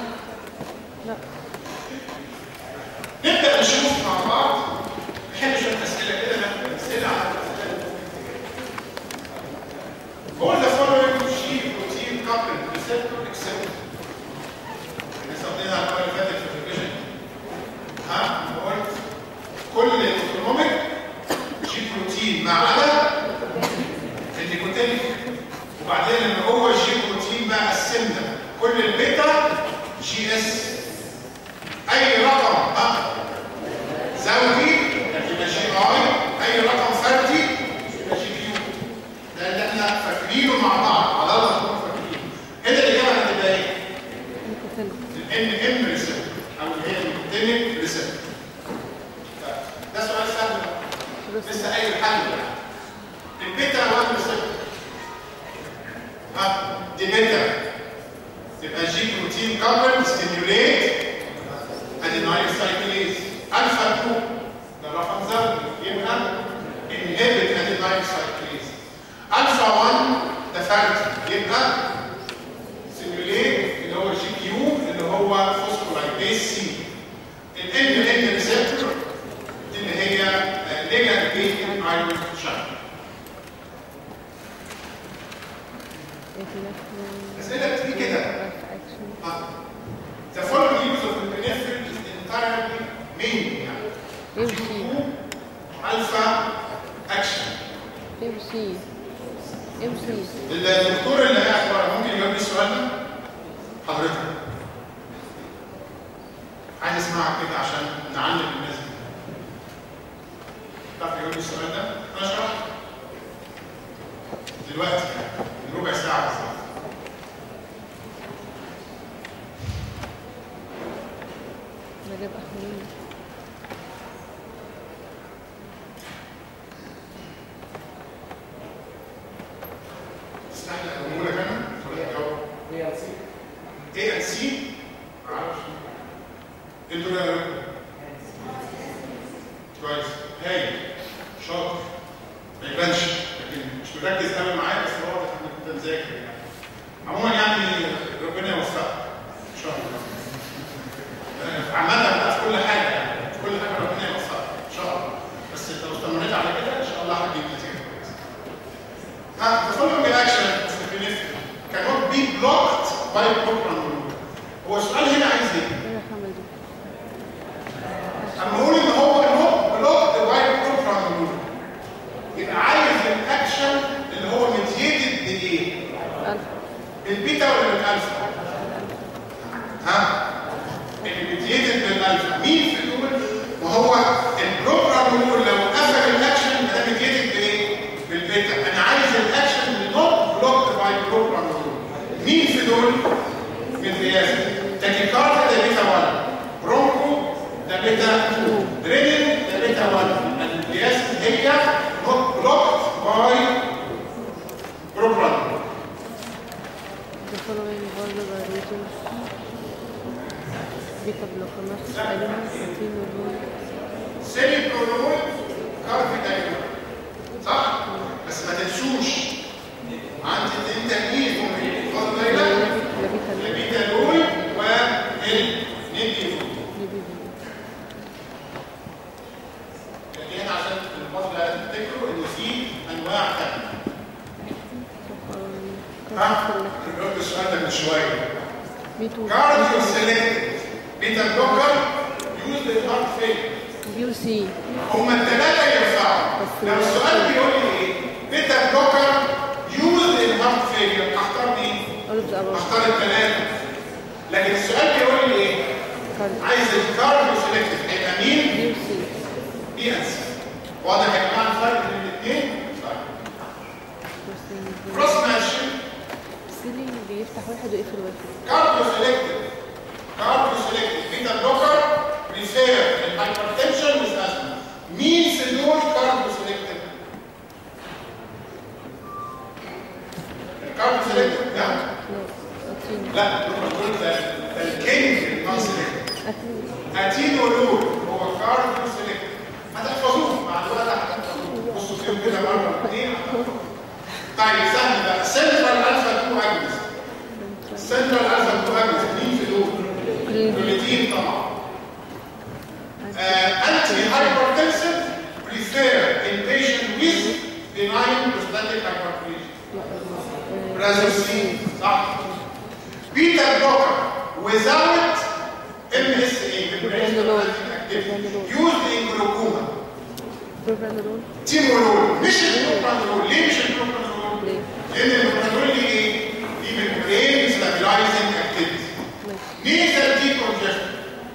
نبدأ نشوف مع بعض نحل شوية أسئلة كده ناخد أسئلة على الأسئلة هو the following G protein coupled receptor except اللي استخدمناها المرة اللي فاتت في الريفيجن ها قلت كل الاوتونوميك جي بروتين ما عدا النيكوتينيك وبعدين اللي هو جي بروتين بقى قسمنا كل البيتا جي اس اي رقم ها زوجي يبقى جي اي اي رقم فردي يبقى جي كيو ده اللي احنا فاكرينه مع بعض على الله نكون فاكرينه هنا الاجابه هتبقى ايه؟ الان ام ريسبتور او اللي هي النيكوتينيك ريسبتور ده سؤال سهل لسه اي حل البيتا 1 ريسبتور ها دي بيتا تبقى جي بروتين كابل ستيميوليت adenyl cyclase alpha 2 ده رقم زوجي يبقى inhibit adenyl cyclase alpha 1 ده فرد يبقى simulate اللي هو جي كيو اللي هو phospholipase سي ال ان ان ريسبتور دي اللي هي نيجاتيف ايرون شانل اسئله بتيجي كده The following حضرتك عايز اسمعك كده عشان نعلم الناس دي تعرف يقول لي السؤال ده؟ انا اشرح دلوقتي يعني من ربع ساعه بالظبط
انا جايب اخرين
استنى اقول لك انا ولا تجاوب
اي ال سي
اي ان سي معرفش انتوا ايه رايكم؟ كويس هايل شاطر ما يبانش لكن مش مركز قوي معايا بس واضح انك انت مذاكر يعني عموما يعني ربنا يوفقك ان شاء الله آه، عامة بقى في كل حاجة يعني في كل حاجة ربنا يوفقك ان شاء الله بس لو استمريت على كده ان شاء الله هتجيب نتيجة كويسة ها the following action is significant cannot be blocked by program rule هو السؤال هنا عايز ايه؟
ايه الرقم دي
اما اقول ان هو not blocked by program rule يبقى عايز الاكشن اللي هو مديتد بايه؟
الف
بالبيتا ولا بالالفا؟ ها؟ اللي مديتد بالالفا مين في دول؟ وهو البروجرام رول لو قفل الاكشن يبقى ده مديتد بايه؟ بالبيتا انا عايز الاكشن اللي not blocked by program rule مين في دول؟ من رياض تاكيكارد ده بيتا 1 برونكو ده بيتا 2 درينين ده بيتا 1 الرياض هي not blocked by program
the following برضه باريتون بيتا بلوكوماس عليهم بروتين ورول
سيمي برونول كارب دايما صح؟ بس ما تنسوش عندي اتنين تانيين هم ايه؟ فاضل دايما
لابيتا لول
البيتالول والنيبيفول
ليبي
يعني هنا عشان المفضل لازم تفتكروا ان في انواع ثانيه ها؟ جاوبت السؤال ده من شويه
بيتو
كارديو سيلكتد بيتا بلوكر يوز للهارت فيلر
بيو سي
هما الثلاثة ينفعوا
بس
لو السؤال بيقول لي ايه؟ بيتا بلوكر يوز للهارت فيلر اختار مين؟
اول اوف ذا اباف
اختار الثلاثة لكن السؤال بيقول لي ايه؟
كارد
عايز الكارديو سيلكتد هيبقى مين؟
بيو سي
بي ان سي واضح يا جماعة الفرق بين الاثنين؟ طيب كروس ماشي
سيلي بيفتح واحد ويقفل واحد
كارديو سيلكتد كارديو سيلكتد بيتا بلوكر ريفير الهايبرتنشن ويز ازمه مين في دول كارديو سيلكتد؟ الكارديو سيلكتد لا
لا اتين
لا دول ده ده الكينج النون سيلكتد
اتين
اتين ولول هو كارديو سيلكتد هتحفظوه مع الوقت هتحفظوه بصوا فيهم كده مره اثنين طيب سهل بقى سنترال الفا 2 اجنس سنترال الفا 2 اجنس مين في دول؟ الكليتين طبعا anti hypertensive prefer in patient with benign prostatic hypertension Razorcine صح بيتا بلوكر without MSA
Propranolol.
used in glaucoma
بروبرانولول
تيمولول مش البروبرانولول ليه مش البروبرانولول؟
ليه؟
لان البروبرانولول ليه ايه؟ ليه بالبرين stabilizing activity
ماشي
nasal decongestion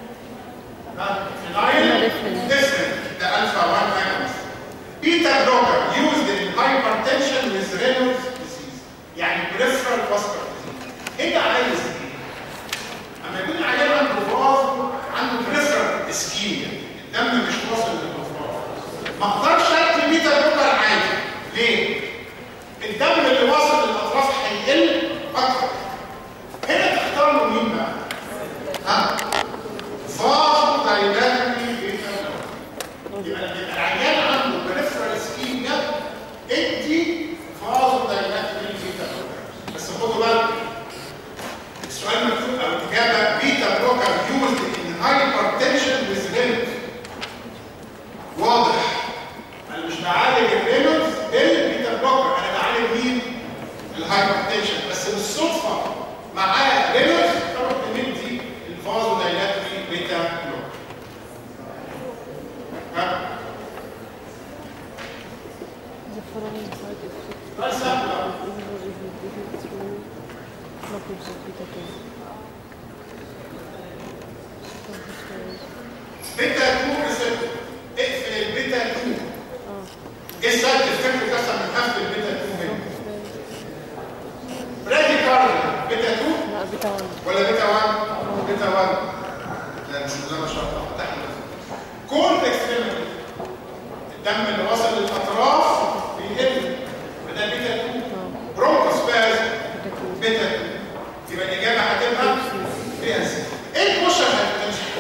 phenyl different the alpha 1 agonist beta blocker used in hypertension with Raynaud's disease يعني peripheral vascular disease هنا عايز ايه؟ اما يكون العيان عنده فاز عنده peripheral ischemia الدم مش واصل للفاز ما اقدرش ادي بيتا بلوكر عادي ليه؟ الدم اللي واصل للاطراف هيقل اكتر هنا بيتا 2 ريسبتور اقفل البيتا 2
اه
ايه السبب تفتكروا كسر من قفل البيتا 2 هنا برادي كارد بيتا 2
لا بيتا 1
ولا بيتا 1 بيتا 1 لا مش ده ما شاء الله فتح كل اكستريميتي الدم اللي وصل للاطراف بيقل فده بيتا 2 برونكوسباز بيتا 2 يبقى الاجابه هتبقى فيها سي ايه البوشر هتمشي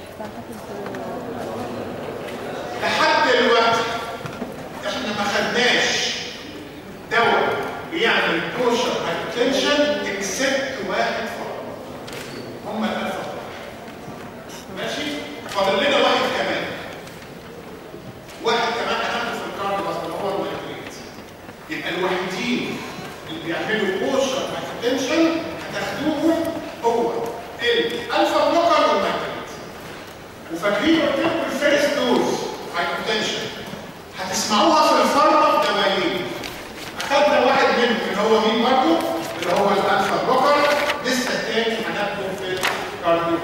لحد دلوقتي احنا ما خدناش دواء بيعمل بوشر هايبوتنشن اكسبت واحد فقط هم الالفا ماشي فاضل لنا واحد كمان واحد كمان هناخده في الكارد اصلا هو المايكريت يبقى الوحيدين اللي بيعملوا بوشر هايبوتنشن هتاخدوهم هو الالفا بلوكر والمايكريت وفاكرين قلت لكم الفيرست دوز هايبوتنشن هتسمعوها في الفارما بدوايين اخدنا واحد منهم اللي هو مين برضه اللي هو الالفا بلوكر لسه الثاني هناخده في الكارديو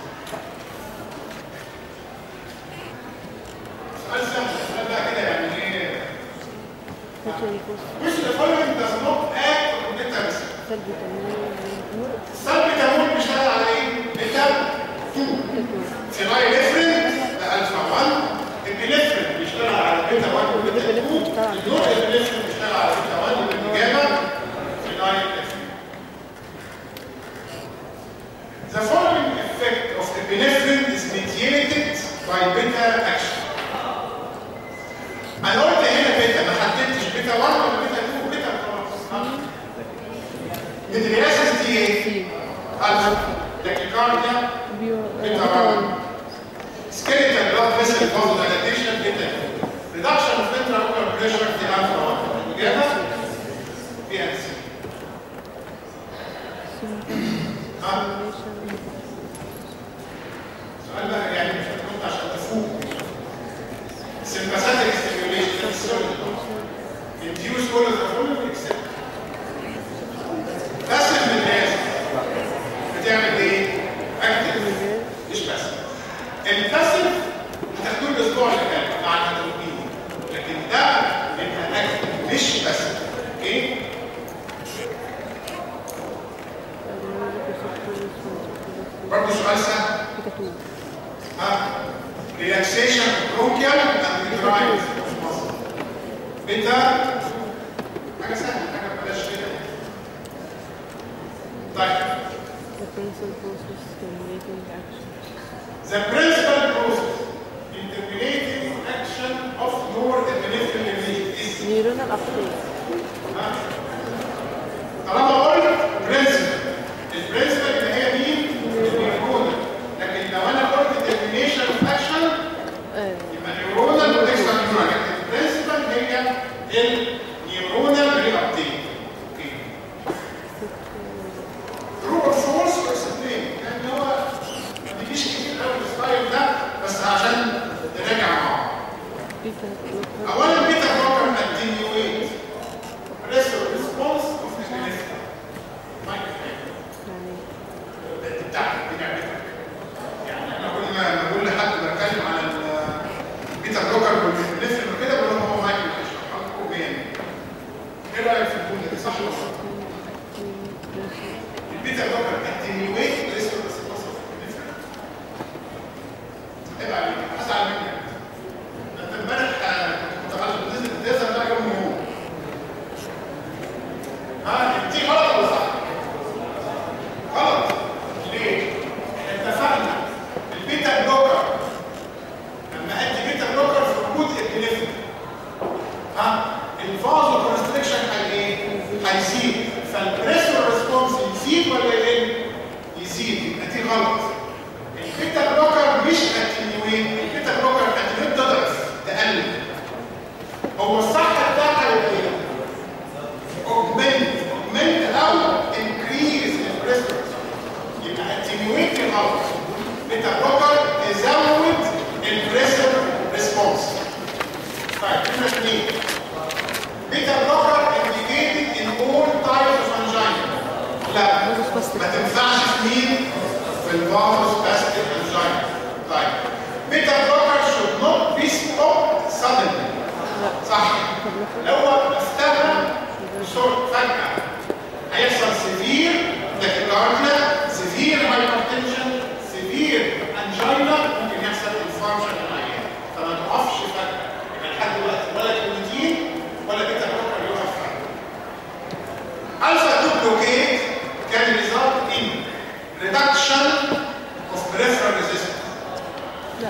سؤال سهل السؤال بقى كده يعني ايه which the following does not act on beta receptor
سلبي تمويل
السلب تمويل بيشتغل على ايه؟ بيتا 2 فينايلفرين ده الفا 1 البنفرين بيشتغل على بيتا 1 وبيتا 2 النوع البنفرين بيشتغل على بيتا 1 يبقى الاجابه فينايلفرين The following effect of epinephrine is mediated by beta action. انا قلت هنا بيتا ما حددتش بيتا 1 ولا بيتا 2 بيتا خلاص مدرياسس دي ايه؟
سي
الفا لكن كارديا
بيو
بيتا
بيتا
1
1
skeletal blood vessel vasodilation بيتا 2 reduction of intraocular pressure دي الفا 1 الاجابه فيها سي ها سؤال بقى يعني مش هترد عشان تفوق sympathetic stimulation that's induce all of the following except passive مدرسة بتعمل ايه؟ اكتف مش باسف الباسف هتاخدوه الاسبوع اللي فات مع الهيدروجين لكن ده بيبقى اكتف مش باسف اوكي؟ برضه سؤال سهل
بيتا 2
ها relaxation of bronchial and uterine muscle بيتا حاجه سهله حاجه بلاش كده طيب
The principal process stimulating action.
the principal process in terminating action of norepinephrine is
Neuronal uptake.
ها؟ طالما قلت برنسبل البرنسبل اللي هي مين؟ النيورون لكن لو انا قلت termination of action
آه.
يبقى نيورونال واكسترا نيورونال البرنسبل هي النيورونال ري ابتيك اوكي ترو اور فولس اكسبلين يعني هو ما بيجيش كتير قوي الستايل ده بس عشان نراجع مع بعض
بيتا blocker.
اولا بيتا بلوكر اتنيويت بريسور ريسبونس اوف ميكانيزم
يعني
بتاعتك دي لعبتك يعني احنا كل ما بقول لحد بتكلم عن البيتا بلوكر والميكانيزم وكده بقول لهم هو مايكل بيشرح لكم بيان ايه رايك في الجمله دي صح ولا غلط؟ البيتا بلوكر اتنيويت بريسور ريسبونس اوف ميكانيزم عيب عليك هزعل منك ده انت امبارح آه، كنت متعلم نزل تنزل بقى يوم يوم ها دي غلط ولا صح؟ غلط ليه؟ احنا اتفقنا البيتا بلوكر لما ادي بيتا بلوكر في وجود الابنفرين ها الفازو كونستريكشن هي ايه؟ هيزيد فالبريسور ريسبونس يزيد ولا يقل؟ يزيد يبقى دي غلط البيتا بلوكر مش اتنيوين البيتا بلوكر اتنيوين تضعف تقلل هو الصح بتاعها يبقى ايه؟ augment augment او increase the pressure يبقى attenuate غلط بيتا بلوكر يزود البريشر ريسبونس طيب نمرة اثنين بيتا بلوكر indicated in all types of angina لا ما تنفعش في مين؟ في الفازوس باستيك angina طيب beta blocker should not be stopped suddenly صح لو وقفتها بسرعه فجاه هيحصل سيفير تاكيكارديا سيفير هايبرتنشن سيفير انجينا ممكن يحصل انفاركشن للعيان فما تقفش فجاه يبقى لحد دلوقتي ولا كلمتين ولا بيتا بلوكر يقف فجاه الفا 2 blockade can result in reduction of peripheral resistance
لا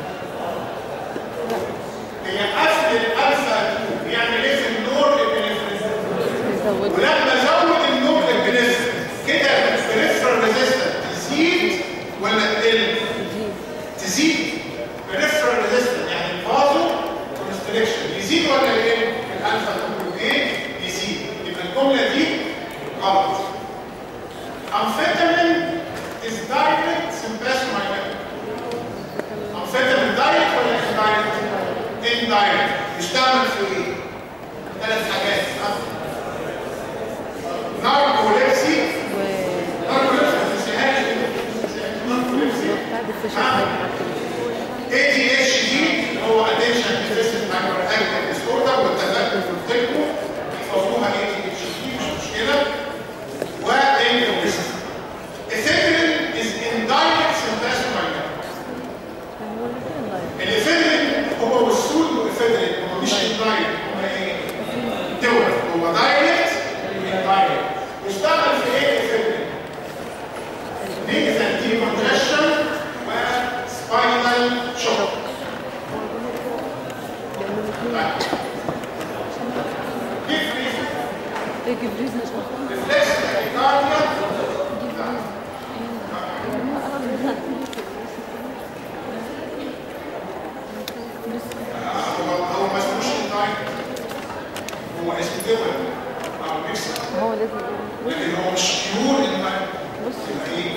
لا
هي قفل الالفا 2 بيعمل ايه في النور ابنفرين
يزود
ولما زود النور ابنفرين كده البريفرال ريزيستنس تزيد ولا تقل؟
يجيب
تزيد بريفرال ريزيستنس يعني الفازو كونستريكشن يزيد ولا يقل؟ الالفا 2 بلوكيد يزيد يبقى الجمله دي غلط امفيتامين is direct sympathomimetics امفيتامين دايركت ولا اندايركت؟ اندايركت بيشتغل في ايه؟ ثلاث حاجات ناركوليبسي
و
ناركوليبسي ما تنسيهاش ناركوليبسي
بعد الفشل
اي دي اتش دي هو اتنشن ديفيسيت هايبر اكتيف ديسوردر والتفاعل في الفكر يفوقوها اي دي اتش دي مش مشكله وانكوبيسيس افيدرين از اندايركت سيمباسوماينر
يعني هو الاثنين ضايع
الافيدرين هو والسود والافيدرين هو مش اندايركت هو ايه؟ دول هو دايركت اندايركت بيشتغل في ايه الافيدرين؟ نيجاتيف دي كونجشن وسباينال شوك
لانه الاثنين
كيف ريزن؟
يجيب ريزن اصلا
ريفلكس تاكيكارديا هو هو ما اسموش اندايركت هو اسمه دول او ميكسر
هو لازم يقول
لكن هو مش بيور اندايركت
بص
يبقى ايه؟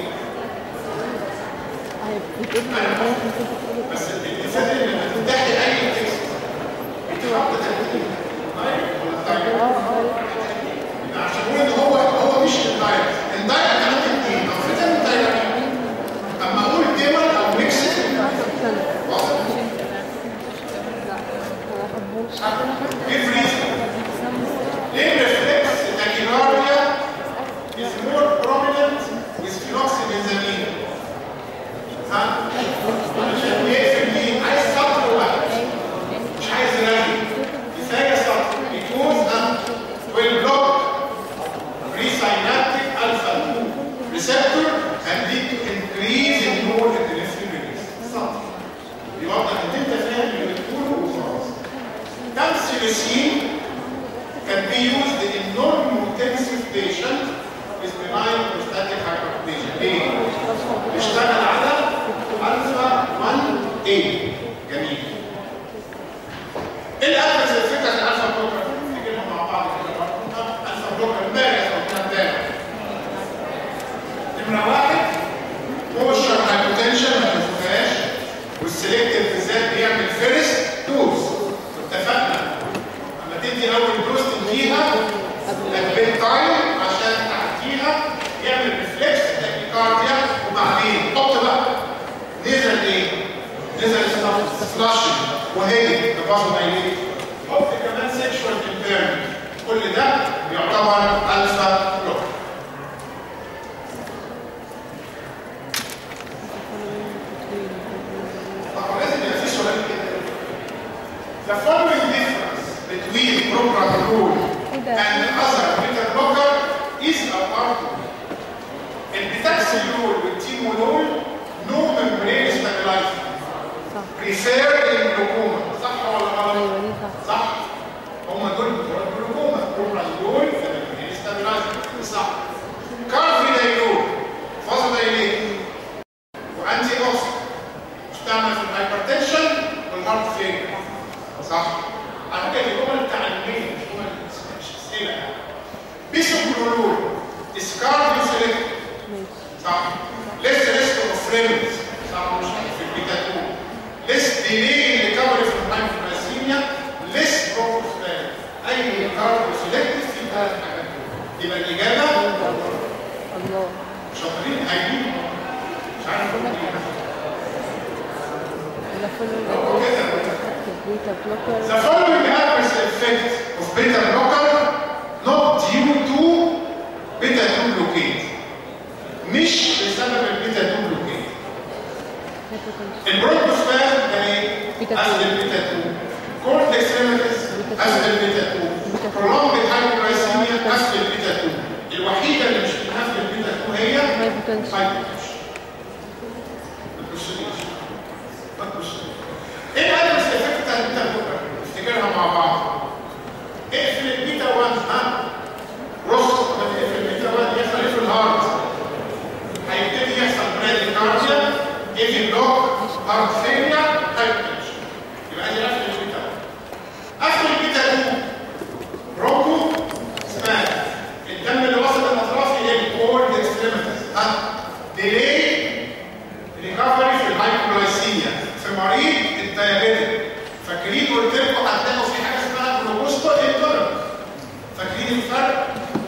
بتقول لي امبارح انت كنت بتقول
بس الفكره لما تفتحي اي تكست بتحط تكتيك دايركت ولا دايركت
اه اه
عشان نقول ان هو هو مش اندايركت اندايركت ممكن ايه؟ او فيتامين دايركت اما اقول ديمر او ميكس
استنى
واضح؟
ما بحبوش
كيف ريزن؟ ليه reflex tachycardia is more prominent with phenoxybenzamine؟ ها؟ علشان يقفل مين؟ عايز سطر واحد مش عايز رغي كفايه سطر because ها will block presynaptic alpha 2 receptor and lead to increase in norepinephrine release سطر يوضح ان انت فاهم اللي بتقوله وخلاص Tamsulosin can be used in non-intensive patients with benign prostatic hyperplasia. ليه؟ بيشتغل على الفا 1 A جميل. ايه الالفا زي فكره الالفا بلوكر؟ نجيبهم مع بعض كده برضه. الفا بلوكر امبارح قلنا امبارح. نمره واحد موشر هايبوتنشن ما تنسوهاش والسلكتيف بالذات بيعمل فيرست دوز اتفقنا لما تدي اول دوز تديها قبل تايم عشان تعديها يعمل ريفلكس تاكيكارديا وبعدين حط بقى نزل ايه؟ نزل فلاشنج وهي تبازو دايليت حط كمان سيكشوال امبيرمنت كل ده بيعتبر الفا بلوك طبعا لازم يبقى في سؤال كده The following difference between propranolol and other beta blocker is a part البتاكسيلول والتيمولول no membrane stabilizer
صح
preferred in glaucoma صح ولا غلط؟
ايوه دي صح
صح هم دول بتوع الجلوكوما بروبرازول membrane stabilizer صح كارفيدايلول فازودايليت وانتي اوكسيد استعمل في الهايبرتنشن والهارت فيلر صح على فكره دي جمل تعليميه مش جمل مش اسئله بيسوكلورول اسكارديو سيلكت
ماشي
صح ليس ريسك اوف فريمز صح مش في البيتا 2 ليس ديلي ريكفري في الهايبرتنسيميا ليس بروبوستان اي كارديو سيلكت في ثلاث حاجات دول. يبقى الاجابه
الله
شاطرين هايلين مش عارف اقول ايه
following adverse effect of beta blocker
The following adverse effect of beta blocker not due to beta 2 blockade مش بسبب البيتا 2 blockade
hypertension
البروتوسفير ده ايه؟
بيتا
اسد
2.
البيتا 2 كورت اكستريميتيز
بيتا
اسد
2.
البيتا 2
بيتا 2.
prolonged hypoglycemia
بيتا 2.
اسد البيتا 2 الوحيده اللي مش بتنافس البيتا 2 هي
hypertension
hypertension ما تبصليش ما تبصليش ايه الادرس افكت بتاع البيتا بلوكر؟ افتكرها مع بعض اقفل البيتا 1 ها رص لما تقفل البيتا 1 يحصل ايه في الهارت؟ هيبتدي يحصل براديكارديا ايفي بلوك هارت فيلير هايبرتنشن يبقى دي قفل البيتا 1 قفل البيتا 2 برونكو اسمها الدم اللي وصل للاطراف هي الكورد اكستريميتيز ها ديلي ريكفري في الهايبوغلايسيميا في مريض الديابيتك فاكرين قلت لكم هتلاقوا في حاجه اسمها جلوكوستو انتولرنس فاكرين الفرق؟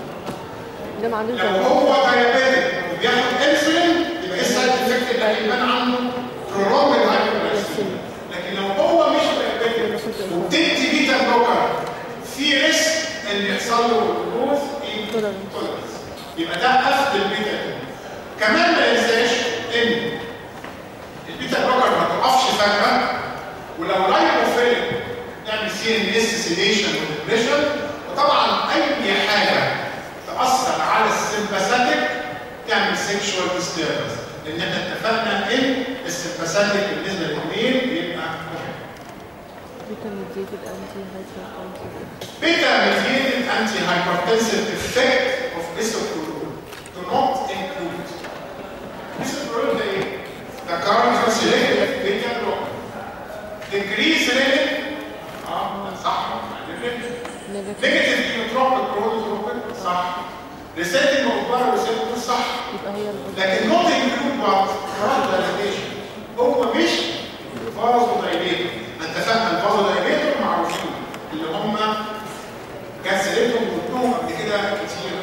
ده ما عندوش
لو
دواء.
هو دايابيتك وبياخد انسولين يبقى ايه السايد افكت اللي هيبان عنه؟ برولونج الهايبوغلايسيميا لكن لو هو مش دايابيتك وبتدي بيتا بلوكر في ريسك ان يحصل له جلوكوز انتولرنس يبقى ده قفل البيتا كمان ما ننساش ان البيتا بلوكر ما تقفش فجأة ولو لايبوفيلم تعمل سي ان اس سيديشن وديبريشن وطبعا اي حاجه تاثر على السمباثيك تعمل سيكشوال ديستربنس لان احنا اتفقنا ان السمباثيك بالنسبه للميل بيبقى مهم
بيتا ميديتد انتي هايبرتنسيف
Beta mediated antihypertensive effect of bisoprolol do not include bisoprolol ده ايه؟ ده current selective beta blocker decrease rate اه صح
نيجاتيف
نيجاتيف ايوتروبيك برودوتروبيك صح ريسيتنج اوف بارا ريسيتور صح
يبقى هي الأولى.
لكن نوت انكلود بعض فازودايليتيشن هو مش فازودايليتور اتفقنا الفازودايليتور معروفين اللي هم كان سيرتهم وقلتهم قبل كده كتير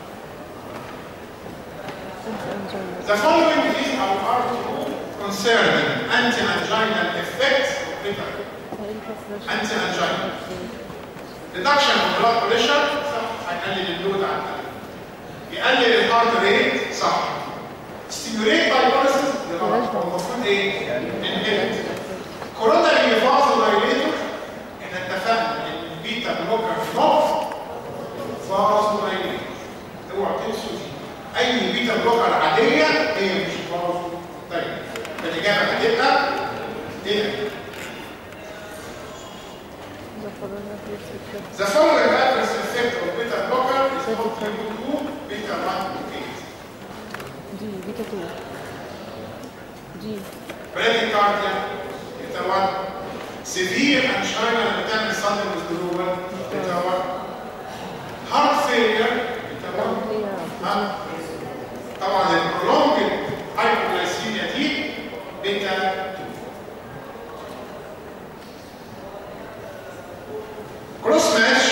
انتي انجينا
The following is our article concerning anti-anginal effects of beta anti-angina reduction of blood pressure صح هيقلل اللود على القلب يقلل الهارت ريت صح stimulate pyrolysis ده هو المفروض ايه؟ inhibit coronary vasodilator احنا اتفقنا ان البيتا بلوكر نوت vasodilator اوعى تنسوا دي اي بيتا بلوكر عاديه هي مش vasodilator فالاجابه هتبقى ايه؟ The following adverse effect of beta blocker is not due to beta 1 blockade.
دي بيتا 2 دي
Bradycardia, beta 1. Severe angina لما تعمل sudden withdrawal, beta 1. Heart failure, beta 1. ها؟ طبعا البرولونج hypoglycemia دي بيتا 2. Cross match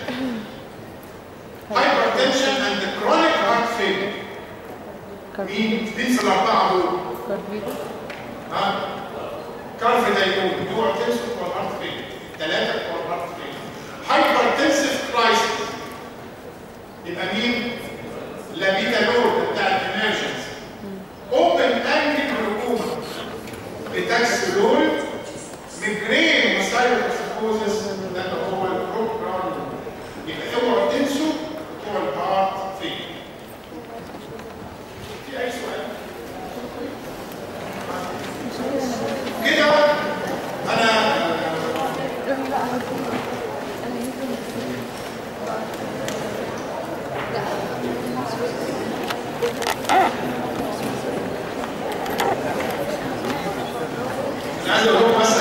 hypertension and chronic heart failure. مين مين في الاربعه دول؟
كاربيدو
ها؟ كارف دايمون اوعى تنسوا بتوع الهارت فيلر الثلاثه بتوع الهارت فيلر هايبرتنسيف كرايسيس يبقى مين؟ لابيتالول بتاع الامرجنس اوبن انجل جلوكوما بتاكسلول ميجرين وسايروكسيكوزس ده اللي هو البروك جراوند يبقى اوعوا تنسوا بتوع الهارت فيلر في اي سؤال؟ كده انا عايز اقول لكم بس